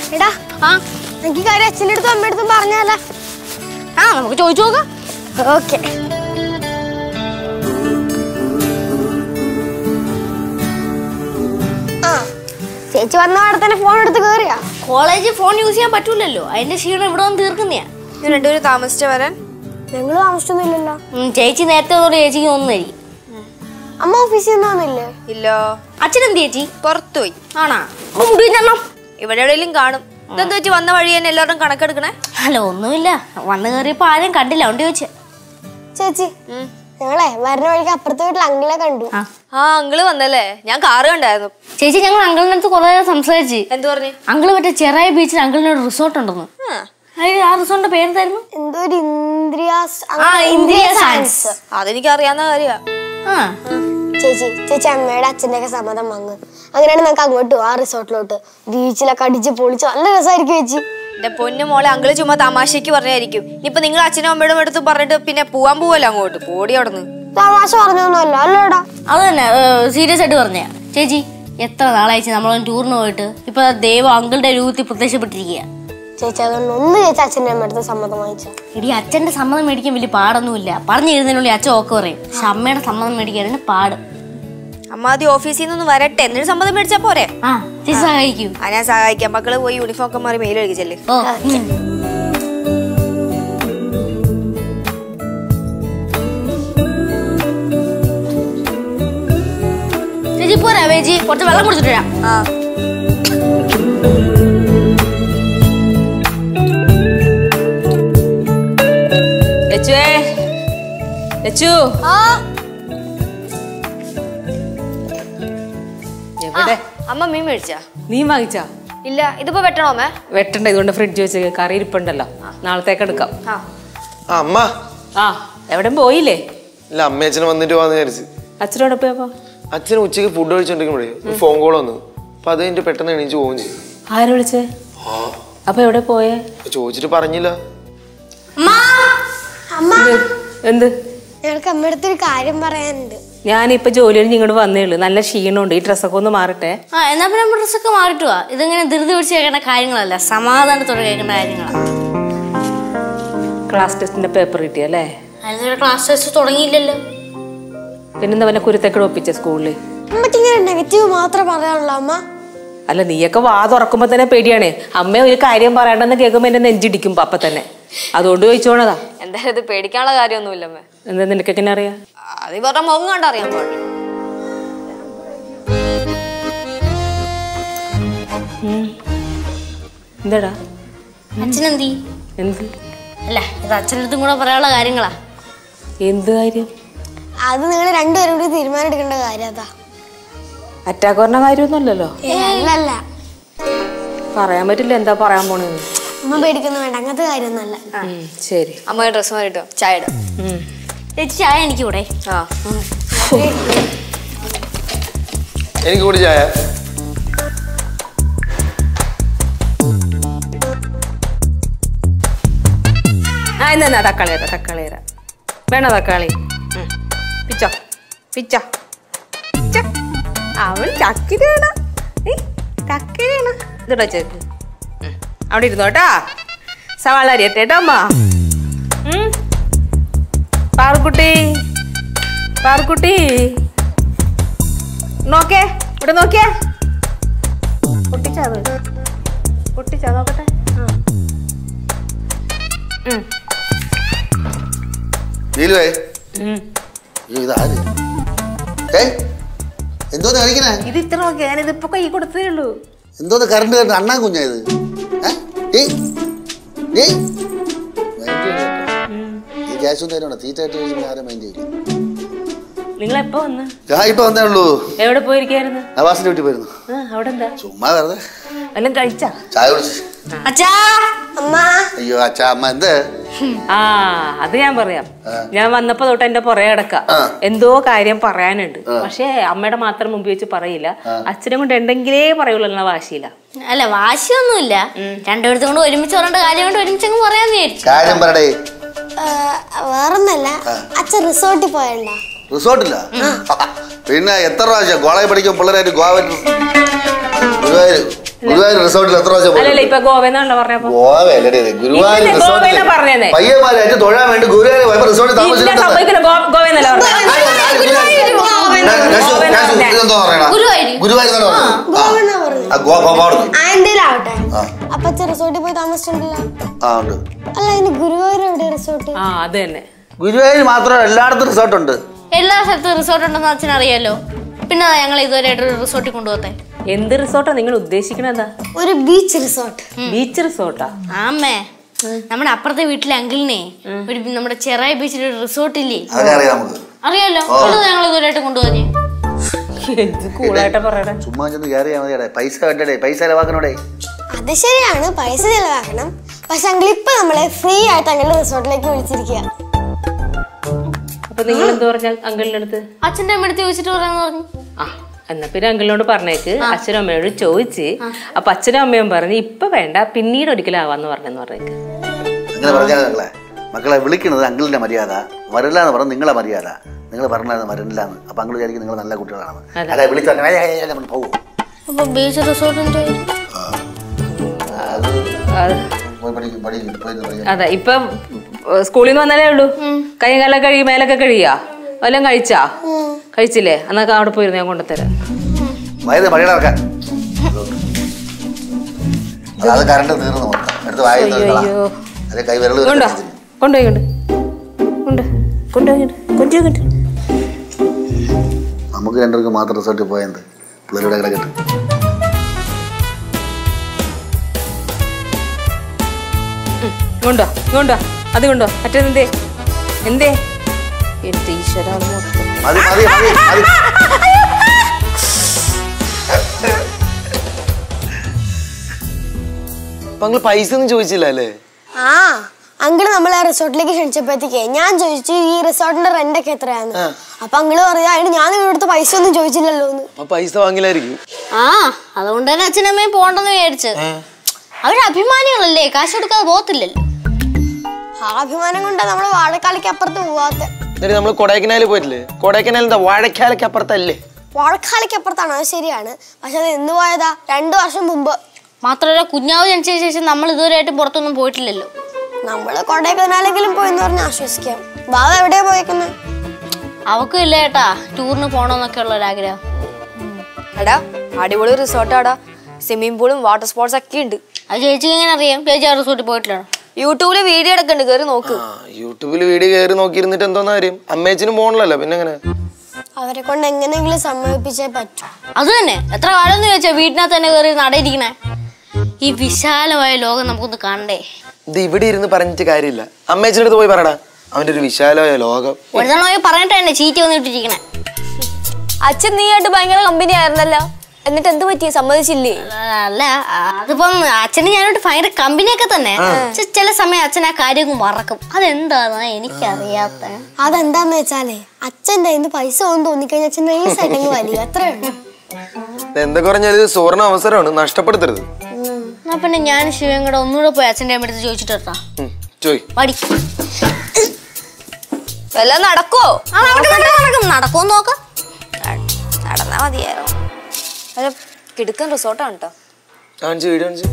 എടാ ആ എനിക്ക് ഈ കാര്യം അച്ഛൻ്റെ അടുത്തും അമ്മയുടെ അടുത്തും പറഞ്ഞാലോ ആ നമുക്ക് ചോദിച്ചു നോക്കാം ഓക്കെ ആ ചേച്ചി വന്ന അവിടെ തന്നെ ഫോൺ എടുത്ത് കേറിയാ കോളേജിൽ ഫോൺ യൂസ് ചെയ്യാൻ പറ്റൂലല്ലോ അതിന്റെ ക്ഷീണം ഇവിടെ വന്ന് തീർക്കുന്നയാ ഇത് രണ്ടുപേരും താമസിച്ച വരാൻ ഞങ്ങൾ താമസിച്ചൊന്നുമില്ലല്ലോ ഉം, ചേച്ചി നേരത്തെ തൊട്ട് ചേച്ചിക്ക് തോന്നുന്നതായിരിക്കും അമ്മ ഓഫീസിൽ നിന്നൊന്നുമില്ലേ ഇല്ലോ അച്ഛനെന്ത് ചേച്ചി പുറത്തുപോയി ആണാ അപ്പൊ മുടി ഞണ്ണം ഇവിടെ എവിടെയെങ്കിലും കാണും ഇതെന്താ വെച്ച് വന്ന വഴി തന്നെ എല്ലാവരും കണക്കെടുക്കണേ അല്ല ഒന്നുമില്ല വന്നു കയറിയപ്പോ ആരെയും കണ്ടില്ല അതുകൊണ്ട് ചോദിച്ചേ ചേച്ചി ഞങ്ങളെ വരുന്ന വഴിക്ക് അപ്പുറത്തെ വീട്ടിൽ അങ്കിളെ കണ്ടു ആ ആ അങ്കിള് വന്നല്ലേ ഞാൻ കാറ് കണ്ടായിരുന്നു ചേച്ചി ഞങ്ങൾ അങ്കിളിന്റെ അടുത്ത് കുറെ നേരം സംസാരിച്ച് എന്തു പറഞ്ഞു അങ്കിള് മറ്റേ ചെറായി ബീച്ചിൽ അങ്കിളിന് ഒരു റിസോർട്ട് ഉണ്ടെന്ന് ആ, അതിന് ആ റിസോർട്ടിന്റെ പേരെന്തായിരുന്നു എന്തോ ഒരു ഇന്ദ്രിയാസ് ആ ഇന്ദ്രിയ സയൻസ് അതെനിക്ക് അറിയാവുന്ന കാര്യമാ ആ ചേച്ചി ചേച്ചി അമ്മയുടെ അച്ഛൻ്റെ ഒക്കെ സമ്മതം വാങ്ങ് അങ്ങനെയാണെങ്കിൽ നമുക്ക് അങ്ങോട്ട് പോവാം ആ റിസോർട്ടിലോട്ട് ബീച്ചിലൊക്കെ അടിച്ച് പൊളിച്ച് നല്ല രസമായിരിക്കും ചേച്ചി എന്റെ പൊന്നു മോളെ അങ്കിള് ചുമ്മാ തമാശക്ക് പറഞ്ഞായിരിക്കും ഇനിയിപ്പൊ നിങ്ങൾ അച്ഛനും അമ്മയുടെ അടുത്ത് പറഞ്ഞിട്ട് പിന്നെ പോവാൻ പോവല്ലോ അങ്ങോട്ട് പോടി അവിടെ നിന്ന് തമാശ പറഞ്ഞൊന്നുമല്ല അല്ലേടാ അത് തന്നെ സീരിയസ് ആയിട്ട് പറഞ്ഞ ചേച്ചി എത്ര നാളായിച്ച് നമ്മളൊന്ന് ടൂറിന് പോയിട്ട് ഇപ്പൊ ദൈവം അങ്കിളുടെ രൂപത്തിൽ പ്രത്യക്ഷപ്പെട്ടിരിക്കുക ചേച്ചി അതുകൊണ്ട് ഒന്ന് ചേച്ചി അച്ഛൻ്റെ അമ്മയുടെ അടുത്ത് സമ്മതം വാങ്ങിച്ച ഇടി അച്ഛന്റെ സമ്മതം മേടിക്കാൻ വലിയ പാടൊന്നുമില്ല പറഞ്ഞിരുന്നതിനുള്ളിൽ അച്ഛൻ ഒക്കെ പറയും പക്ഷെ അമ്മയുടെ സമ്മതം മേടിക്കാനാണ് പാട് അമ്മ ആദ്യം ഓഫീസിൽ നിന്ന് വരട്ടെ എന്നിട്ട് സമ്മതം മേടിച്ചാ പോരെ ആ ചേച്ചി സഹായിക്കൂ ആ ഞാൻ സഹായിക്കാം മക്കള് പോയി യൂണിഫോം ഒക്കെ മാറി മെയിൽ കഴിച്ചല്ലേ ഓ ഉം. ചേച്ചി പോരാ ചേച്ചി കുറച്ച് വെള്ളം കുടിച്ചിട്ട് വരാം ആ ലച്ചുവേ ലച്ചു എവിടെ അമ്മ മീൻ മേടിച്ചാ നീ വാങ്ങിച്ചാ ഇല്ല ഇതിപ്പോ വെട്ടണോ അമ്മേ വെട്ടണ്ട ഇതുകൊണ്ട് ഫ്രിഡ്ജ് വെച്ച് കറി ഇരിപ്പുണ്ടല്ലോ നാളത്തേക്ക് എടുക്കാം ആ ആ അമ്മ ആ എവിടെ പോയില്ലേ ഇല്ല അമ്മയച്ഛനും വന്നിട്ട് വന്ന് വിചാരിച്ച് അച്ഛനോട് പോയപ്പോ അച്ഛൻ ഉച്ചയ്ക്ക് ഫുഡ് കഴിച്ചോണ്ടിരിക്കുമ്പോഴേ ഒരു ഫോൺ കോൾ വന്നു അപ്പൊ അത് കഴിഞ്ഞിട്ട് പെട്ടെന്ന് എണീച്ച് പോവുകയും ചെയ്തു ആര് വിളിച്ചേ അപ്പൊ എവിടെ പോയേ അപ്പൊ ചോദിച്ചിട്ട് പറഞ്ഞില്ല എന്ത്? എന്ത് ഞങ്ങൾക്ക് അമ്മയുടെ അടുത്ത് ഒരു കാര്യം പറയാനുണ്ട് ഞാനിപ്പോ ജോലി കഴിഞ്ഞ് ഇങ്ങോട്ട് വന്നേ ഉള്ളൂ നല്ല ക്ഷീണമുണ്ട് ഈ ഡ്രസ്സൊക്കെ ഒന്ന് മാറട്ടെ ആ എന്നാ പിന്നെ നമ്മുടെ ഡ്രസ്സൊക്കെ മാറിട്ട് പോവാ ഇതിങ്ങനെ ധൃതി പിടിച്ച് കേൾക്കേണ്ട കാര്യങ്ങളല്ല സമാധാനത്തോടെ കേൾക്കേണ്ട കാര്യങ്ങളാണ് ക്ലാസ് ടെസ്റ്റിന്റെ പേപ്പർ കിട്ടിയല്ലേ അതിലൊരു ക്ലാസ് ടെസ്റ്റ് തുടങ്ങിയില്ലല്ലോ പിന്നെന്താ വല്ല കുരുത്തക്കട് ഒപ്പിച്ച സ്കൂളിൽ അമ്മയ്ക്ക് ഇങ്ങനെ നെഗറ്റീവ് മാത്രമേ പറയാനുള്ളൂ അമ്മ അല്ല നീയൊക്കെ വാ തുറക്കുമ്പോ തന്നെ പേടിയാണ് അമ്മ ഒരു കാര്യം പറയണ്ടെന്ന് കേൾക്കുമ്പോ എന്നെ നെഞ്ചിടിക്കും അപ്പൊ തന്നെ അതുകൊണ്ട് ചോദിച്ചോണതാ എന്തായാലും ഇത് പേടിക്കാനുള്ള കാര്യമൊന്നുമില്ല അമ്മേ എന്താ നിനക്കൊക്കെ എന്നെ അറിയാം അത് ഈ പറഞ്ഞ മുഖം കണ്ടറിയാൻ പാടില്ല എന്താടാ അച്ഛനെന്തി എന്ത് അല്ല ഇത് അച്ഛനടുത്തും കൂടെ പറയാനുള്ള കാര്യങ്ങളാ എന്ത് കാര്യം അത് നിങ്ങൾ രണ്ടുപേരും കൂടി തീരുമാനം എടുക്കേണ്ട കാര്യം അതാ അറ്റാക്ക് പറഞ്ഞ കാര്യമൊന്നുമല്ലല്ലോ അല്ലല്ല പറയാൻ പറ്റില്ല എന്താ പറയാൻ പോണെന്ന് അമ്മ പേടിക്കുന്നു വേണ്ട അങ്ങനത്തെ കാര്യമൊന്നുമല്ല ഉം, ശരി അമ്മ ഡ്രസ്സ് മാറിട്ടോ ചായ ഇടാം ഉം. ചേച്ചി ചായ എനിക്ക് കൂടെ ആ എനിക്ക് കൂടി ചായ ആ എന്നാ എന്നാ തക്കാളി തരാം തക്കാളി തരാം വേണോ തക്കാളി ഉം. പിച്ചോ പിച്ചോ പിച്ചോ. അവൻ ചക്കിരി വേണ ചക്കിരി വേണ ഇതിടോ ചേക്ക് ഉം. അവിടെ ഇരുന്നോ കേട്ടാ സവാള അരിയട്ടെ കേട്ടോ അമ്മ ഉം. പാറുക്കുട്ടി പാറുക്കുട്ടി നോക്കേ ഇവിടെ നോക്കിയേ പൊട്ടിച്ചാ അത് പൊട്ടിച്ചാ നോക്കട്ടെ ആ ഉം. നീലുവേ ഉം. അയ്യോ, ഇതാര് ഏ എന്തോന്ന് കളിക്കണേ ഇത് ഇത്ര നോക്കിയാ ഞാൻ ഇതിപ്പോ കൈ കൊടുത്തതേ ഉള്ളൂ എന്തോന്ന് കറണ്ട് കണ്ട് അണ്ണാൻ കുഞ്ഞാ ഇത് ഏ? ഏയ്, ഏയ്. Mind ചെയ്യണ്ട കേട്ടോ. ഈ ക്യാഷ് ഒന്നും തരണോ തീറ്റായിട്ട് കഴിച്ചുമ്പോൾ ആരും മൈൻഡ് ചെയ്യില്ല നിങ്ങൾ എപ്പോ വന്ന് ഞാൻ ഇപ്പൊ വന്നേ ഉള്ളൂ എവിടെ പോയിരിക്കായിരുന്നു നവാസിന്റെ വീട്ടിൽ പോയിരുന്നു ആ അവിടെ എന്താ ചുമ്മാ വെറുതെ വല്ലതും കഴിച്ചാ ചായ കുടിച്ച് അച്ഛാ അമ്മ അയ്യോ അച്ഛാ അമ്മ എന്ത് ആ അത് ഞാൻ പറയാം ഞാൻ വന്നപ്പോ തൊട്ട് എന്റെ പുറകെ കിടക്ക ആ. എന്തോ കാര്യം പറയാനുണ്ട് പക്ഷേ അമ്മയുടെ മാത്രം മുമ്പ് വെച്ച് പറയില്ല അച്ഛനെ കൊണ്ട് എന്തെങ്കിലേ പറയുള്ളൂ എന്ന വാശിയില്ല അല്ല വാശിയൊന്നുമില്ല രണ്ടുപേർത്തും കൊണ്ട് ഒരുമിച്ച് പറയേണ്ട കാര്യം കൊണ്ട് ഒരുമിച്ച് അങ്ങ് പറയാന്ന് വിചാരിച്ചു കാര്യം പറയടേ വേറൊന്നല്ല അച്ഛൻ റിസോർട്ടിൽ പോയണ്ട റിസോർട്ടില്ല പിന്നെ എത്ര പ്രാവശ്യം കോളേജ് പഠിക്കും പിള്ളേരായിട്ട് ഗോവ ഗുരുവായൂർ ഗുരുവായൂർ റിസോർട്ടിൽ എത്ര പ്രാവശ്യം അല്ലല്ല പോയിട്ടുണ്ട്? ഇപ്പൊ ഗോവെന്നാണല്ലോ പറഞ്ഞപ്പോ ഗോവയല്ലേ ഇത്? ഗുരുവായൂർ ഇല്ലേ, റിസോർട്ടിൽ ഗോവയെന്നാ പറഞ്ഞത്. പയ്യന്മാരായിട്ട് തൊഴാൻ വേണ്ടി ഗുരുവായൂർ പോയപ്പോ റിസോർട്ടിൽ ഇല്ല താമസിച്ചിട്ടുണ്ട് സംഭവിക്കില്ല ഗോ- ഗോവെന്നല്ല പറഞ്ഞത് ഇതെന്തോ പറയണ ഗുരുവായൂര്. ഗുരുവായൂർ എന്നാണ് പറഞ്ഞത്. ആ. ഗോവെന്നാ പറഞ്ഞത്. ആ, ഗോ- ഗോ- അവിടുന്ന്. ആ എന്തേലാവട്ടെ ആ. അപ്പച്ച റിസോർട്ടിൽ പോയി താമസിച്ചിട്ടുണ്ടല്ലോ ആ ഉണ്ട് അല്ല ഇനി ഗുരുവായൂർ എവിടെ റിസോർട്ട് ആ അത് തന്നെ ഗുരുവായൂർ മാത്രം എല്ലായിടത്തും റിസോർട്ട് ഉണ്ട് എല്ലാ സ്ഥലത്തും റിസോർട്ട് ഉണ്ടെന്ന് അച്ഛൻ അറിയാലോ പിന്നെ ഞങ്ങൾ ഇതുവരെയായിട്ട് ഒരു റിസോർട്ടിൽ കൊണ്ടുപോകത്തെ എന്ത് റിസോർട്ടാ നിങ്ങൾ ഉദ്ദേശിക്കണതാ ഒരു ബീച്ച് റിസോർട്ട് ബീച്ച് റിസോർട്ടാ ആമ്മേ നമ്മുടെ അപ്പുറത്തെ വീട്ടിലെ അങ്കിളിനെ ഒരു നമ്മുടെ ചെറായ ബീച്ചിൽ ഒരു റിസോർട്ട് ഇല്ലേ അതൊക്കെ അറിയാം നമുക്ക് അറിയാലോ ഉള്ളത് ഞങ്ങൾ ഇതുവരെയായിട്ട് കൊണ്ടുപോകുന്നേ എന്ത് കൂളായിട്ടാ പറയണേ ചുമ്മാ ചെന്ന് കയറിയാ മതിയടെ പൈസ വേണ്ടടേ പൈസ ചെലവാക്കണോടെ അത് ശരിയാണ് പൈസ ചെലവാക്കണം പക്ഷെ അങ്കിൾ ഇപ്പൊ നമ്മളെ ഫ്രീ ആയിട്ട് അങ്കിളുടെ റിസോർട്ടിലേക്ക് വിളിച്ചിരിക്കുക അപ്പൊ നിങ്ങൾ എന്ത് പറഞ്ഞ അങ്കിളിന്റെ അടുത്ത് അച്ഛൻ്റെ അമ്മ എടുത്ത് ചോദിച്ചിട്ട് പറയാന്ന് പറഞ്ഞു ആ എന്നാ പിന്നെ അങ്കിളിനോട് പറഞ്ഞേക്ക് അച്ഛനും അമ്മയോട് ചോദിച്ച് അപ്പൊ അച്ഛനും അമ്മയും പറഞ്ഞു ഇപ്പൊ വേണ്ട പിന്നീട് ഒരിക്കലാവാന്ന് പറഞ്ഞെന്ന് പറഞ്ഞേക്ക് അങ്ങനെ പറഞ്ഞാൽ മക്കളെ മക്കളെ വിളിക്കുന്നത് അങ്കിളിന്റെ മര്യാദ വരില്ല എന്ന് പറഞ്ഞാൽ നിങ്ങളെ മര്യാദ നിങ്ങൾ പറഞ്ഞാൽ വരില്ല എന്ന് അപ്പൊ അങ്കിൾ വിചാരിക്കും നിങ്ങൾ നല്ല കുട്ടികളാണ് അല്ലെ വിളിച്ചു നമ്മൾ പോകും അപ്പൊ ബീച്ച് റിസോർട്ടിന്റെ അത് പോയി പഠിക്കും പഠിക്കും പോയി പഠിക്കും അതെ ഇപ്പൊ സ്കൂളിൽ നിന്ന് വന്നാലേ ഉള്ളൂ കൈ കാലം കഴുകി മേലൊക്കെ കഴിയാ വല്ലതും കഴിച്ചാ കഴിച്ചില്ലേ എന്നൊക്കെ അവിടെ പോയിരുന്നു ഞാൻ കൊണ്ടുതരാം വയത് മഴയുടെ വെക്കാൻ അത് കറണ്ട് തീർന്നു മൊത്തം എടുത്ത് വായി അയ്യോ. അതെ കൈ വിരൽ കൊണ്ടോ കൊണ്ടുപോയി കൊണ്ട് കൊണ്ട് കൊണ്ടുപോയി കൊണ്ടുപോയി കൊണ്ട് നമുക്ക് രണ്ടുപേർക്ക് മാത്രം റിസോർട്ടിൽ പോയത് പിള്ളേരുടെ കിടക്കട്ടെ കൊണ്ടോ കൊണ്ടോ അത് കൊണ്ടോ മറ്റേതെന്തേ എന്തേ എന്റെ ഈശ്വര അത് മൊത്തം മതി മതി മതി മതി അപ്പൊ അങ്ങള് പൈസ ഒന്നും ചോദിച്ചില്ല അല്ലേ ആ അങ്കിള് നമ്മളെ റിസോർട്ടിലേക്ക് ക്ഷണിച്ചപ്പോഴത്തേക്ക് ഞാൻ ചോദിച്ചു ഈ റിസോർട്ടിന്റെ റെന്റ് ഒക്കെ എത്രയാന്ന് അപ്പൊ അങ്കിള് പറയാ അതിന് ഞാൻ നിങ്ങളുടെ അടുത്ത് പൈസ ഒന്നും ചോദിച്ചില്ലല്ലോ എന്ന് അപ്പൊ പൈസ വാങ്ങില്ലായിരിക്കും ആ അതുകൊണ്ട് തന്നെ അച്ഛനമ്മയും പോണ്ടെന്ന് വിചാരിച്ച് അവര് അഭിമാനികളല്ലേ കാശ് കൊടുക്കാതെ പോകത്തില്ലല്ലോ ആ അഭിമാനം കൊണ്ടാ നമ്മള് വാഴക്കാലിക്ക് അപ്പുറത്ത് പോവാത്ത എന്നിട്ട് നമ്മള് കൊടൈക്കനാലിൽ പോയിട്ടില്ലേ കൊടൈക്കനാൽ എന്താ വാഴക്കാലയ്ക്ക് അപ്പുറത്തല്ലേ വാഴക്കാലിക്ക് അപ്പുറത്താണ് അത് ശരിയാണ് പക്ഷെ അത് എന്ന് പോയതാ രണ്ടു വർഷം മുമ്പ് മാത്രമല്ല കുഞ്ഞാവ് ജനിച്ചതിന് ശേഷം നമ്മൾ ഇതുവരെയായിട്ട് പുറത്തൊന്നും പോയിട്ടില്ലല്ലോ നമ്മള് കൊടൈക്കനാലെങ്കിലും പോയെന്ന് പറഞ്ഞ് ആശ്വസിക്കാം ബാബ എവിടെയാ പോയേക്കുന്നത് അവക്കും ഇല്ല ഏട്ടാ ടൂറിന് പോകണമെന്നൊക്കെ ഉള്ള ഒരാഗ്രഹം എടാ അടിപൊളി റിസോർട്ടാടാ സ്വിമ്മിംഗ് പൂളും വാട്ടർ സ്പോർട്സ് ഒക്കെ ഉണ്ട് അത് ചേച്ചിക്ക് എങ്ങനെ അറിയാം ചേച്ചി ആ റിസോർട്ടിൽ പോയിട്ടില്ലാണോ യൂട്യൂബില് വീഡിയോ എടുക്കുന്നുണ്ട് കയറി നോക്ക് ആ യൂട്യൂബിൽ വീഡിയോ കയറി നോക്കിയിരുന്നിട്ട് എന്തോന്ന് കാര്യം അമ്മേച്ചനും പോകണല്ലോ പിന്നെ എങ്ങനെ അവരെ കൊണ്ട് എങ്ങനെയെങ്കിലും സമ്മതിപ്പിച്ചേ പറ്റൂ അത് തന്നെ എത്ര കാലം എന്ന് ചോദിച്ചാ വീട്ടിനകത്ത് തന്നെ കയറി നടയിരിക്കണേ ഈ വിശാലമായ ലോകം നമുക്കൊന്ന് കാണണ്ടേ ഇത് ഇവിടെ ഇരുന്ന് പറഞ്ഞിട്ട് കാര്യമില്ല അമ്മേച്ചൻ്റെ അടുത്ത് പോയി പറയടാ അവന്റെ ഒരു വിശാലമായ ലോകം ഒരു തവണ പോയി പറഞ്ഞിട്ട് തന്നെ ചീറ്റ് വന്നിട്ടിരിക്കണേ അച്ഛൻ നീ ആയിട്ട് ഭയങ്കര കമ്പനി ആയിരുന്നല്ലോ എന്നിട്ട് എന്ത് പറ്റി സമ്മതിച്ചില്ലേ അല്ല അതിപ്പം അച്ഛന് ഞാനോട്ട് ഭയങ്കര കമ്പനിയൊക്കെ തന്നെ പക്ഷെ ചില സമയം അച്ഛൻ ആ കാര്യം അങ്ങ് മറക്കും അതെന്താന്ന് എനിക്കറിയാത്ത അതെന്താന്ന് വെച്ചാലേ അച്ഛൻ്റെ കയ്യിൽ നിന്ന് പൈസ ഒന്നും തോന്നിക്കഴിഞ്ഞാൽ അച്ഛൻ നൈസ് ആയിട്ടങ്ങ് വലിയ അത്രേ ഉള്ളൂ ഇത് എന്തൊക്കെ പറഞ്ഞാൽ ഇത് സുവർണ അവസരമാണ് നഷ്ടപ്പെടുത്തരുത് എന്നാ പിന്നെ ഞാൻ ശിവൻ കൂടെ ഒന്നുകൂടെ പോയി അച്ഛൻ്റെ അമ്മ അടുത്ത് ചോദിച്ചിട്ട് വരാം. ഉം, ചോയ് മടി വല്ലതും നടക്കുവോ ആ നടക്കും നടക്കും നടക്കും നടക്കുമെന്ന് നോക്കാം നടന്നാ മതിയായിരുന്നു അല്ല കിടുക്കൻ റിസോർട്ടാണ് കേട്ടോ കാണിച്ച് വീഡിയോ കാണിച്ച്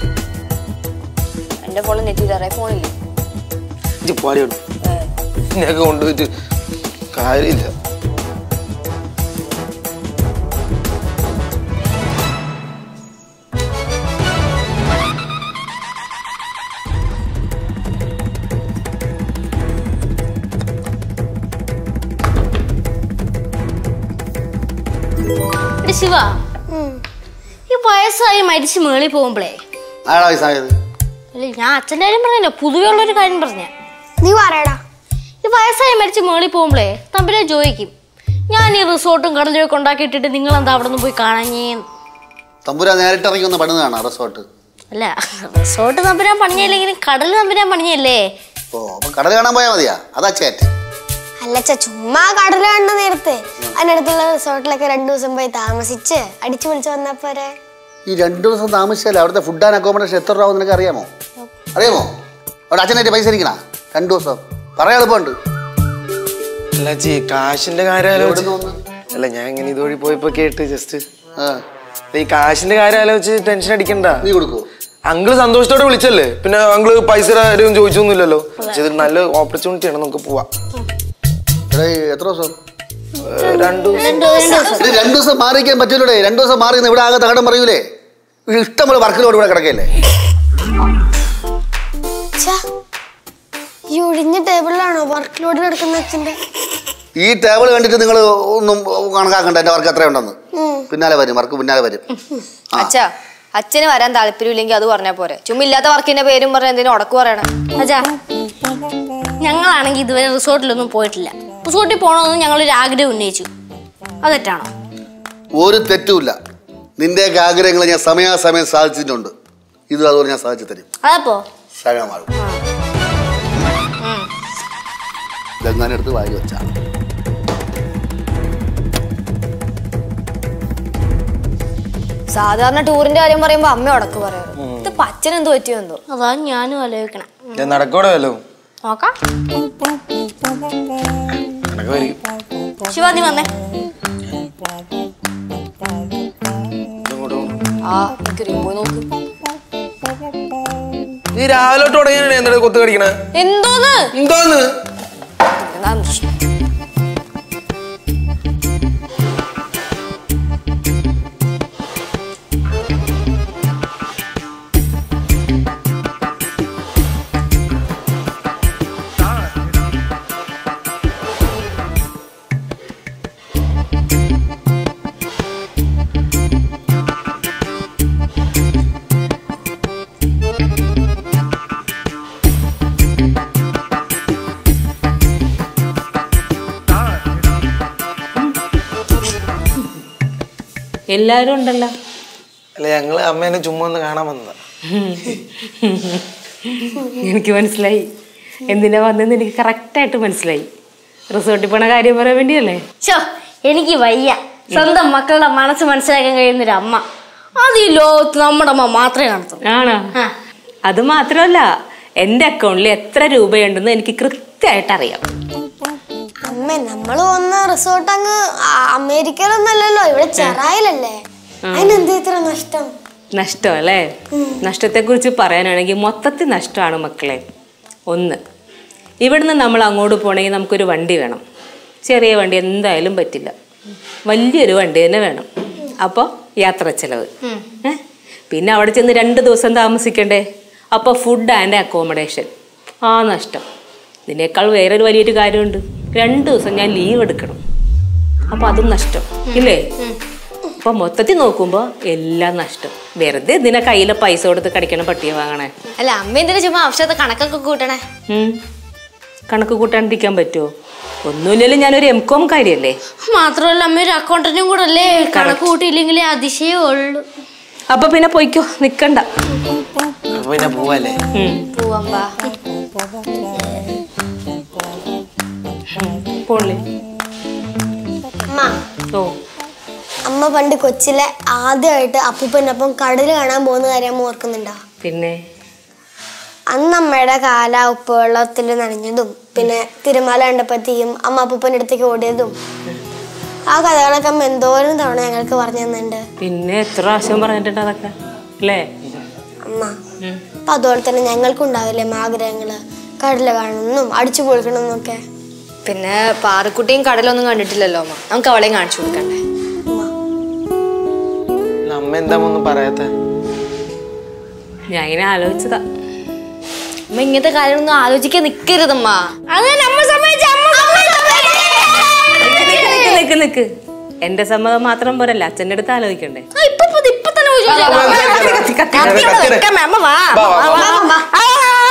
എന്റെ ഫോണിൽ നെറ്റ് ഇല്ലാറേ ഫോണില്ലേ ഇജ്ജ് പാടിയോളൂ ഇതിനൊക്കെ കൊണ്ടുപോയിട്ട് കാര്യമില്ല എടി ശിവ ഈ വയസ്സായി മരിച്ച് മേളിൽ പോകുമ്പോഴേ ആടാ വയസ്സായത് അല്ല ഞാൻ അച്ഛൻ്റെ കാര്യം പറഞ്ഞല്ലോ പൊതുവെ ഉള്ളൊരു കാര്യം പറഞ്ഞ നീ പറയടാ ഈ വയസ്സായി മരിച്ച് മേളിൽ പോകുമ്പോഴേ തമ്പിലെ ചോദിക്കും ഞാൻ ഈ റിസോർട്ടും കടലും ഒക്കെ ഉണ്ടാക്കിയിട്ടിട്ട് നിങ്ങൾ എന്താ അവിടെ നിന്ന് പോയി കാണാഞ്ഞേന്ന് തമ്പുരാ നേരിട്ട് ഇറങ്ങി ഒന്ന് പണിതാണ് റിസോർട്ട് അല്ല റിസോർട്ട് തമ്പുരാൻ പണിഞ്ഞില്ലെങ്കിലും കടൽ തമ്പുരാൻ പണിഞ്ഞല്ലേ ഓ അപ്പൊ കടൽ കാണാൻ പോയാൽ മതിയാ അതാ ചേറ്റ് അല്ലച്ച ചുമ്മാ കടല് കണ്ട നേരത്തെ അതിനടുത്തുള്ള റിസോർട്ടിലൊക്കെ രണ്ടു ദിവസം പോയി താമസിച്ച് അടിച്ചു പൊളിച്ച് വന്നാ പോരെ ഈ രണ്ടു ദിവസം താമസിച്ചാലേ അവിടുത്തെ ഫുഡ് ആൻഡ് അക്കോമഡേഷൻ എത്ര രൂപ നിനക്ക് അറിയാമോ അറിയാമോ അവിടെ അച്ഛനായിട്ട് പൈസ ഇരിക്കണ രണ്ടു ദിവസം പറയാൻ എളുപ്പമുണ്ട് അല്ല ചീ കാശിന്റെ കാര്യം ആലോചിച്ച് എവിടുന്ന് വന്ന്? അല്ല ഞാൻ ഇങ്ങനെ ഇതുവഴി പോയപ്പോ കേട്ട് ജസ്റ്റ് ആ. ഈ കാശിന്റെ കാര്യം ആലോചിച്ച് ടെൻഷൻ അടിക്കണ്ട നീ കൊടുക്കുവോ അങ്കിള് സന്തോഷത്തോടെ വിളിച്ചല്ലേ പിന്നെ അങ്കിള് പൈസ കാര്യം ചോദിച്ചൊന്നുമില്ലല്ലോ പക്ഷെ ഇത് നല്ല ഓപ്പർച്യൂണിറ്റി ആണ് നമുക്ക് പോവാം എടാ ഈ എത്ര ദിവസം ഏഹ്, രണ്ടു ദിവസം ഇത് രണ്ടു ദിവസം മാറിക്കാൻ പറ്റൂലേ രണ്ടു ദിവസം മാറി നിന്ന് ഇവിടെ ആകെ തകടം പറയൂലേ ഇഷ്ടം പോലെ വർക്കിലോട് ഇവിടെ കിടക്കല്ലേ ഛെ, ഈ ഒഴിഞ്ഞ ടേബിളിലാണോ വർക്ക് ലോഡ് കിടക്കുന്ന അച്ഛന്റെ ഈ ടേബിൾ കണ്ടിട്ട് നിങ്ങൾ ഒന്നും കണക്കാക്കണ്ട എന്റെ വർക്ക് എത്ര ഉണ്ടെന്ന് പിന്നാലെ വരും വർക്ക് പിന്നാലെ വരും ആ. അച്ഛാ അച്ഛന് വരാൻ താല്പര്യമില്ലെങ്കിൽ അത് പറഞ്ഞാൽ പോരെ ചുമ്മാ ഇല്ലാത്ത വർക്കിന്റെ പേരും പറഞ്ഞ എന്തിനും ഉടക്ക് പറയണം അച്ഛാ ഞങ്ങളാണെങ്കിൽ ഇതുവരെ റിസോർട്ടിലൊന്നും പോയിട്ടില്ല റിസോർട്ടിൽ പോകണമെന്ന് ഞങ്ങളൊരു ആഗ്രഹം ഉന്നയിച്ചു അത് തെറ്റാണോ ഒരു തെറ്റുമില്ല നിന്റെയൊക്കെ ആഗ്രഹങ്ങൾ ഞാൻ സമയാസമയം സാധിച്ചിട്ടുണ്ട് ഇത് അതുപോലെ ഞാൻ സാധിച്ചു തരും അതപ്പോ സമയമാകും ഇതെങ്ങാനെടുത്ത് വായി വെച്ചാ സാധാരണ ടൂറിന്റെ കാര്യം പറയുമ്പോ അമ്മ ഉടക്ക് പറയാറ് ഇത് അച്ഛൻ എന്ത് പറ്റിയോ എന്തോ അതാ ഞാനും ആലോചിക്കണം ഇത് നടക്കോടെ വല്ലോ നോക്കാം നടക്കുമായിരിക്കും ശിവാനി വന്നേ ഇങ്ങോട്ട് പോ. ആ എനിക്ക് പോയി നോക്ക് നീ രാവിലെ തൊട്ട് തുടങ്ങിയാണ് എന്താ കൊത്തു കടിക്കണേ എന്തോന്ന് എന്തോന്ന് എന്താണ് പ്രശ്നം എല്ലാവരും ഉണ്ടല്ലോ അല്ല ഞങ്ങള് അമ്മേനെ ചുമ്മാ ഒന്ന് കാണാൻ വന്നതാ എനിക്ക് മനസ്സിലായി എന്തിനാ വന്നെന്ന് എനിക്ക് കറക്റ്റായിട്ട് മനസ്സിലായി റിസോർട്ടിൽ പോണ കാര്യം പറയാൻ വേണ്ടിയല്ലേ ഷോ എനിക്ക് വയ്യ സ്വന്തം മക്കളുടെ മനസ്സ് മനസ്സിലാക്കാൻ കഴിയുന്ന ഒരു അമ്മ അത് ഈ ലോകത്ത് നമ്മുടെ അമ്മ മാത്രമേ കാണത്തുള്ളൂ ആണോ ആ. അത് മാത്രമല്ല എൻ്റെ അക്കൗണ്ടിൽ എത്ര രൂപയുണ്ടെന്ന് എനിക്ക് കൃത്യമായിട്ട് അറിയാം അമ്മ നമ്മള് വന്ന റിസോർട്ട് അങ്ങ് ആ- അമേരിക്കയിലൊന്നല്ലല്ലോ ഇവിടെ ചെറായിലല്ലേ അതിനെന്ത് ഇത്ര നഷ്ടം നഷ്ടം അല്ലേ നഷ്ടത്തെക്കുറിച്ച് പറയാനാണെങ്കിൽ മൊത്തത്തിൽ നഷ്ടമാണ് മക്കളെ ഒന്ന് ഇവിടുന്ന് നമ്മൾ അങ്ങോട്ട് പോകണമെങ്കിൽ നമുക്കൊരു വണ്ടി വേണം ചെറിയ വണ്ടി എന്തായാലും പറ്റില്ല വലിയൊരു വണ്ടി തന്നെ വേണം അപ്പോൾ യാത്ര ചെലവ് ഏ? പിന്നെ അവിടെ ചെന്ന് രണ്ട് ദിവസം താമസിക്കണ്ടേ അപ്പോൾ ഫുഡ് ആൻഡ് അക്കോമഡേഷൻ ആ നഷ്ടം ഇതിനേക്കാൾ വേറൊരു വലിയൊരു കാര്യമുണ്ട് രണ്ട് ദിവസം ഞാൻ ലീവ് എടുക്കണം അപ്പോൾ അതും നഷ്ടം ഇല്ലേ അപ്പൊ മൊത്തത്തിൽ നോക്കുമ്പോ എല്ലാം നഷ്ടം വെറുതെ ഇതിനെ കയ്യിലെ പൈസ കൊടുത്ത് കടിക്കണ പട്ടിയെ വാങ്ങണേ അല്ല അമ്മ എന്തിനാ ചുമ്മാ ആവശ്യത്തെ കണക്കൊക്കെ കൂട്ടണേ ഉം. കണക്ക് കൂട്ടാണ്ടിരിക്കാൻ പറ്റുമോ ഒന്നുമില്ലല്ലോ ഞാനൊരു എം കോം കാര്യല്ലേ മാത്രമല്ല അമ്മ ഒരു അക്കൗണ്ടന്റും കൂടെ അല്ലേ കണക്ക് കൂട്ടിയില്ലെങ്കിലേ അതിശയേ ഉള്ളൂ അപ്പൊ പിന്നെ പൊയ്ക്കോ നിക്കണ്ട അപ്പൊ പിന്നെ പോവല്ലേ ഉം. പോവാം വാ പോണില്ലേ അമ്മ ഓ അമ്മ പണ്ട് കൊച്ചിലെ ആദ്യമായിട്ട് അപ്പൂപ്പനൊപ്പം കടൽ കാണാൻ പോകുന്ന കാര്യം അമ്മ ഓർക്കുന്നുണ്ടോ പിന്നെ അന്ന് അമ്മയുടെ കാല ഉപ്പുവെള്ളത്തിൽ നനഞ്ഞതും പിന്നെ തിരുമാല കണ്ടപ്പോഴത്തേക്കും അമ്മ അപ്പൂപ്പൻ്റെ അടുത്തേക്ക് ഓടിയതും ആ കഥകളൊക്കെ അമ്മ എന്തോരം തവണ ഞങ്ങൾക്ക് പറഞ്ഞു തന്നിട്ടുണ്ട് പിന്നെ എത്ര പ്രാവശ്യം പറഞ്ഞിട്ടുണ്ട് അതൊക്കെ അല്ലേ അമ്മ അപ്പൊ അതുപോലെ തന്നെ ഞങ്ങൾക്കും ഉണ്ടാവില്ലേ അമ്മ ആഗ്രഹങ്ങള് കടല് കാണണമെന്നും അടിച്ചു പൊളിക്കണമെന്നൊക്കെ പിന്നെ പാറക്കുട്ടിയും കടലൊന്നും കണ്ടിട്ടില്ലല്ലോ അമ്മ നമുക്ക് അവളെയും കാണിച്ചു കൊടുക്കണ്ടേ അല്ല, അമ്മ എന്താ ഒന്നും പറയാത്ത ഞാൻ ഇങ്ങനെ ആലോചിച്ചതാ അമ്മ ഇങ്ങനത്തെ കാര്യമൊന്നും ആലോചിക്കാൻ നിക്കരുതമ്മ അങ്ങനെ അമ്മ സമ്മതിച്ച അമ്മ നിക്ക്, നിക്ക്, നിക്ക് നിക്ക് എന്റെ സമ്മതം മാത്രം പോരല്ല അച്ഛൻ്റെ അടുത്ത് ആലോചിക്കണ്ടേ ഇപ്പൊ ഇപ്പൊ ഇപ്പൊ തന്നെ പോയി ചോദിച്ചാലോ? കത്തി ഇവിടെ വെക്കാം, അമ്മ വാ, വാ, വാ, വാ, വാ, വാ. ആ.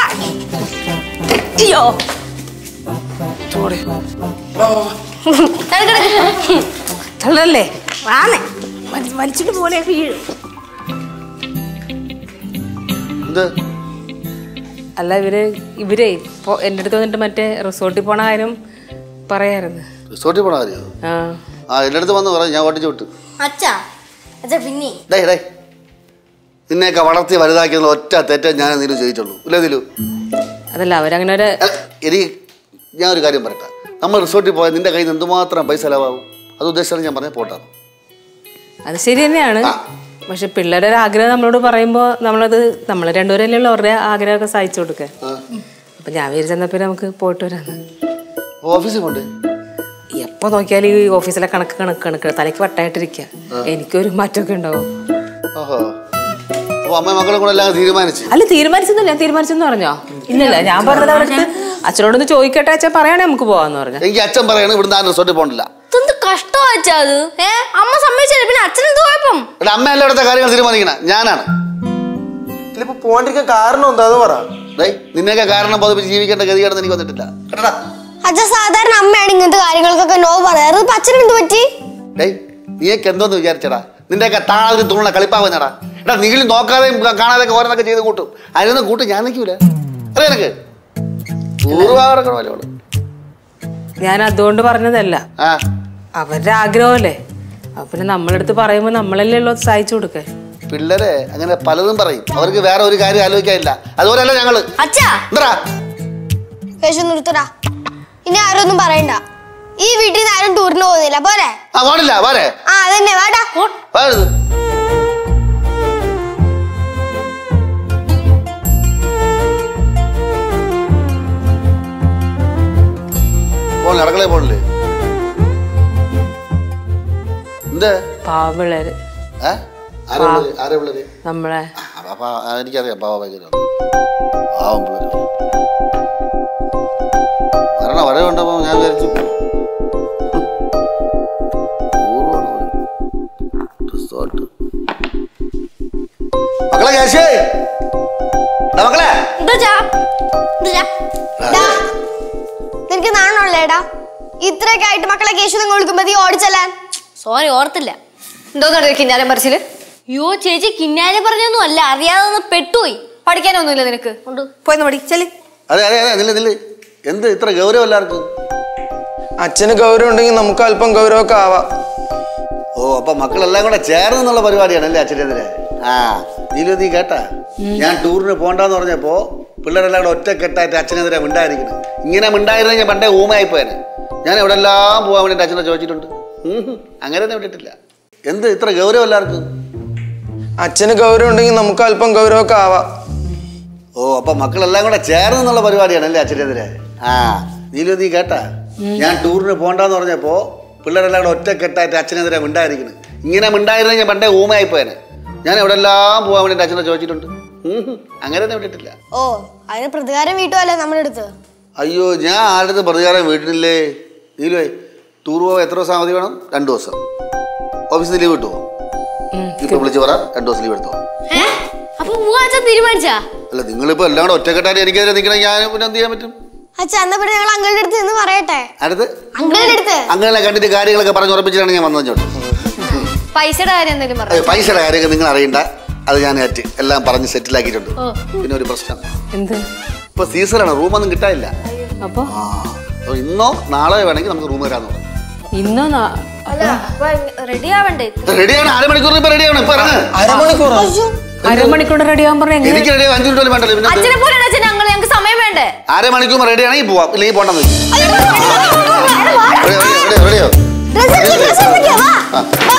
അയ്യോ തള്ളല്ലേ വാണേ വലി- വലിച്ചിട്ട് പോലെ വീഴും എന്ത് അല്ല ഇവര് ഇവരെ ഇപ്പൊ എൻ്റെ അടുത്ത് വന്നിട്ട് മറ്റേ റിസോർട്ടിൽ പോണ കാര്യം പറയായിരുന്നു റിസോർട്ടിൽ പോണ കാര്യോ ആ ആ എൻ്റെ അടുത്ത് വന്ന് പറഞ്ഞു ഞാൻ ഓട്ടിച്ചു വിട്ടു അച്ഛാ അച്ഛാ പിന്നെ ഡേ ഡേ നിന്നെയൊക്കെ വളർത്തി വലുതാക്കിയുള്ള ഒറ്റ തെറ്റ ഞാൻ നീലു ചോദിച്ചുള്ളൂ ഇല്ലേ നീലു അതല്ല അവരങ്ങനെ ഒരു അല്ല, എനിക്ക് ഞാൻ ഒരു കാര്യം പറയട്ടെ നമ്മൾ റിസോർട്ടിൽ പോയാൽ നിന്റെ കയ്യിൽ നിന്ന് എന്തുമാത്രം പൈസ ചിലവാകും അത് ഉദ്ദേശിച്ചാണ് ഞാൻ പറഞ്ഞ പോട്ടാണ് അത് ശരി തന്നെയാണ് ആ പക്ഷെ പിള്ളേരുടെ ഒരു ആഗ്രഹം നമ്മളോട് പറയുമ്പോൾ നമ്മളത് നമ്മൾ രണ്ടുപേരല്ലേ അവരുടെ ആഗ്രഹമൊക്കെ സഹായിച്ചു കൊടുക്കുക അപ്പൊ ഞാൻ വിചാരിച്ചെന്നപ്പോ നമുക്ക് പോയിട്ട് വരാന്ന് ഓഫീസിൽ പോണ്ടേ എപ്പോ നോക്കിയാലും ഈ ഓഫീസിലെ കണക്ക് കണക്ക് കണക്ക് തലയ്ക്ക് വട്ടായിട്ടിരിക്കുക എനിക്കൊരു മാറ്റമൊക്കെ ഉണ്ടാവും ഓഹോ അപ്പൊ അമ്മ മക്കളെ കൂടെ എല്ലാം തീരുമാനിച്ചു അല്ല തീരുമാനിച്ചൊന്നുമില്ല ഞാൻ തീരുമാനിച്ചെന്ന് പറഞ്ഞോ ഇല്ലല്ല ഞാൻ പറഞ്ഞത് അവർക്ക് അച്ഛനോടൊന്ന് ചോദിക്കട്ടെ അച്ഛൻ പറയാണേ നമുക്ക് പോവാന്ന് പറഞ്ഞു എനിക്ക് അച്ഛൻ പറയാണ് ഇവിടുന്ന് ആ റിസോർട്ടിൽ പോകണില്ല ഇതെന്ത് കഷ്ടം വെച്ചാ അത് ഏ അമ്മ സമ്മതിച്ചില്ല പിന്നെ അച്ഛനെന്ത് കുഴപ്പം എടാ അമ്മ എല്ലായിടത്തെ കാര്യങ്ങൾ തീരുമാനിക്കണം ഞാനാണ് ഇതിലിപ്പോ പോകാണ്ടിരിക്കാൻ കാരണം എന്താ അത് പറ ഡേയ് നിന്നെയൊക്കെ കാരണം ബോധിപ്പിച്ച് ജീവിക്കേണ്ട ഗതികേടെന്ന് എനിക്ക് വന്നിട്ടില്ല കേട്ടടാ അച്ഛൻ സാധാരണ അമ്മയാണ് ഇങ്ങനത്തെ കാര്യങ്ങൾക്കൊക്കെ നോ പറയാറ് ഇപ്പൊ അച്ഛന് എന്ത് പറ്റി ഡേയ് നീയൊക്കെ എന്തോന്ന് വിചാരിച്ചടാ നിന്റെയൊക്കെ താഴെ തുണ കളിപ്പാവുന്നടാ എടാ നീളി നോക്കാതെയും കാണാതെയൊക്കെ ഓരോന്നൊക്കെ ചെയ്ത് കൂട്ടും അതിനൊന്നും കൂട്ടും ഞാൻ നിൽക്കൂല അറിയാം എനിക്ക് പൂർവാടക്കണം അവള് ഞാൻ അതുകൊണ്ട് പറഞ്ഞതല്ല ആ അവരുടെ ആഗ്രഹമല്ലേ അപ്പൊ പിന്നെ നമ്മളെടുത്ത് പറയുമ്പോൾ നമ്മളല്ലേ ഉള്ളൂ അത് സഹായിച്ചു കൊടുക്കേ പിള്ളേരെ അങ്ങനെ പലതും പറയും അവർക്ക് വേറെ ഒരു കാര്യം ആലോചിക്കാനില്ല അതുപോലെയല്ല ഞങ്ങള് അച്ഛാ എന്താ കേശു നിർത്തടാ ഇനി ആരും ഒന്നും പറയണ്ട ഈ വീട്ടിൽ നിന്ന് ആരും ടൂറിന് പോകുന്നില്ല പോരെ ആ പോണില്ല പോരെ ആ അതന്നെ വാടാ വാഴത് പോണില്ല അടുക്കളയിൽ പോണില്ലേ എന്ത് പാവ പിള്ളേര് ഏ ആരെ പിള്ളേര് ആരെ പിള്ളേര് നമ്മളെ ആ, അപ്പൊ ആ, എനിക്കറിയാം പാവ ഭയങ്കര പാവം പിള്ളേര് വരണ വരവ് കണ്ടപ്പോ ഞാൻ വിചാരിച്ചു പൂർവ്വമാണ് അവര്. റിസോർട്ട് മക്കളെ കേശേ എടാ മക്കളെ എന്താ ചാ എന്താ ചാ ഡാ, നിനക്ക് നാണുള്ളേടാ ഇത്രയൊക്കെ ആയിട്ട് മക്കളെ കേശു നിങ്ങൾ വിളിക്കുമ്പോ നീ ഓടിച്ചല്ലാൻ സോറി ഓർത്തില്ല എന്തോന്നറിയോ കിന്നാരം പറിച്ചില് അയ്യോ ചേച്ചി കിന്നാരെ പറഞ്ഞൊന്നും അല്ല അറിയാതെ ഒന്ന് പെട്ടുപോയി പഠിക്കാനൊന്നുമില്ല നിനക്ക് ഉണ്ട് പോയെന്ന് പഠി ചെല് അതെ അതെ അതെ നില്ല് നില്ല് എന്ത് ഇത്ര ഗൗരവം എല്ലാവർക്കും അച്ഛന് ഗൗരവം ഉണ്ടെങ്കിൽ നമുക്ക് അല്പം ഗൗരവമൊക്കെ ആവാം ഓ അപ്പൊ മക്കളെല്ലാം കൂടെ ചേർന്നുള്ള പരിപാടിയാണ് അല്ലേ അച്ഛനെതിരെ ആ നീലു നീ കേട്ടാ ഞാൻ ടൂറിന് പോണ്ടെന്ന് പറഞ്ഞപ്പോ പിള്ളേരെല്ലാം കൂടെ ഒറ്റക്കെട്ടായിട്ട് അച്ഛനെതിരെ മിണ്ടായിരിക്കണം ഇങ്ങനെ മിണ്ടായിരുന്ന ഞാൻ പണ്ടേ ഊമയായി പോയാനെ ഞാൻ എവിടെ എല്ലാം പോകാൻ വേണ്ടിയിട്ട് അച്ഛനെ ചോദിച്ചിട്ടുണ്ട് ഉം ഹും. അങ്ങനെ ഒന്നും വിട്ടിട്ടില്ല എന്ത് ഇത്ര ഗൗരവം എല്ലാവർക്കും അച്ഛന് ഗൗരവം ഉണ്ടെങ്കിൽ നമുക്ക് അല്പം ഗൗരവമൊക്കെ ആവാം ഓ അപ്പൊ മക്കളെല്ലാം കൂടെ ചേർന്നുള്ള പരിപാടിയാണ് അല്ലേ അച്ഛനെതിരെ ആ നീലു നീ കേട്ടാ ഞാൻ ടൂറിന് പോണ്ടെന്ന് പറഞ്ഞപ്പോ പിള്ളേരെല്ലാം കൂടെ ഒറ്റക്കെട്ടായിട്ട് അച്ഛനെതിരെ മിണ്ടായിരിക്കണം ഇങ്ങനെ മിണ്ടായിരുന്ന ഞാൻ പണ്ടേ ഊമയായി പോയാനെ ഞാൻ എവിടെ എല്ലാം പോകാൻ വേണ്ടിയിട്ട് അച്ഛനെ ചോദിച്ചിട്ടുണ്ട് ഉം ഹും. അങ്ങനെ ഒന്നും വിട്ടിട്ടില്ല ഓ അതിന് പ്രതികാരം വീട്ടുമല്ലേ നമ്മുടെ അടുത്ത് അയ്യോ ഞാൻ ആരുടെ പ്രതികാരം വീട്ടിലില്ലേ നീലുവേ ടൂർ പോകാൻ എത്ര ദിവസം അവധി വേണം രണ്ടു ദിവസം ഓഫീസിൽ ലീവ് കിട്ടുമോ ഇപ്പൊ വിളിച്ച് പറ രണ്ടു ദിവസം ലീവ് എടുത്തോ ഏ അപ്പൊ പോവാ അച്ഛൻ തീരുമാനിച്ചാ അല്ല നിങ്ങളിപ്പോ എല്ലാം കൂടെ ഒറ്റക്കെട്ടായിട്ട് എനിക്കെതിരെ നിൽക്കണേ ഞാൻ പിന്നെ എന്ത് ചെയ്യാൻ പറ്റും അച്ഛ എന്നാ പിന്നെ ഞങ്ങൾ അങ്കിളുടെ അടുത്ത് നിന്ന് പറയട്ടെ അടുത്ത് അങ്കിളുടെ അടുത്ത് അങ്ങനെ കണ്ടിട്ട് കാര്യങ്ങളൊക്കെ പറഞ്ഞ് ഉറപ്പിച്ചിട്ടാണ് ഞാൻ വന്നത് ചോട്ട് പൈസയുടെ കാര്യം എന്തെങ്കിലും പറ അയ്യോ, പൈസയുടെ കാര്യമൊക്കെ നിങ്ങൾ അറിയണ്ട അത് ഞാൻ ഏറ്റ് എല്ലാം പറഞ്ഞ് സെറ്റിലാക്കിയിട്ടുണ്ട് പിന്നെ ഒരു പ്രശ്നം എന്ത് ഇപ്പൊ സീസണാണ് റൂമൊന്നും കിട്ടാനില്ല അപ്പൊ ആ അപ്പൊ ഇന്നോ നാളെ വേണമെങ്കിൽ നമുക്ക് റൂം വരാന്ന് പറഞ്ഞു ഇന്നോ നാ- അല്ല റെഡി ആവണ്ടേ റെഡിയാണ് അരമണിക്കൂർ ഇപ്പൊ റെഡിയാണ് ഇപ്പൊ ഇറങ്ങ് അരമണിക്കൂറോ അരമണിക്കൂർ റെഡി ആവാൻ പറഞ്ഞ എങ്ങനെ എനിക്ക് റെഡി അഞ്ചു മിനിറ്റ് പോലും വേണ്ടല്ലോ പിന്നെ അച്ഛനെ പോലെയാണ് അച്ഛൻ ഞങ്ങൾ ഞങ്ങൾക്ക് സമയം വേണ്ടേ അരമണിക്കൂർ റെഡി ആണെങ്കിൽ പോവാം ഇല്ലെങ്കിൽ പോണ്ടെന്ന് റെഡിയോ ഡ്രസ്സ് എടുക്ക്, ഡ്രസ്സ് എടുക്ക്, വാ. ആ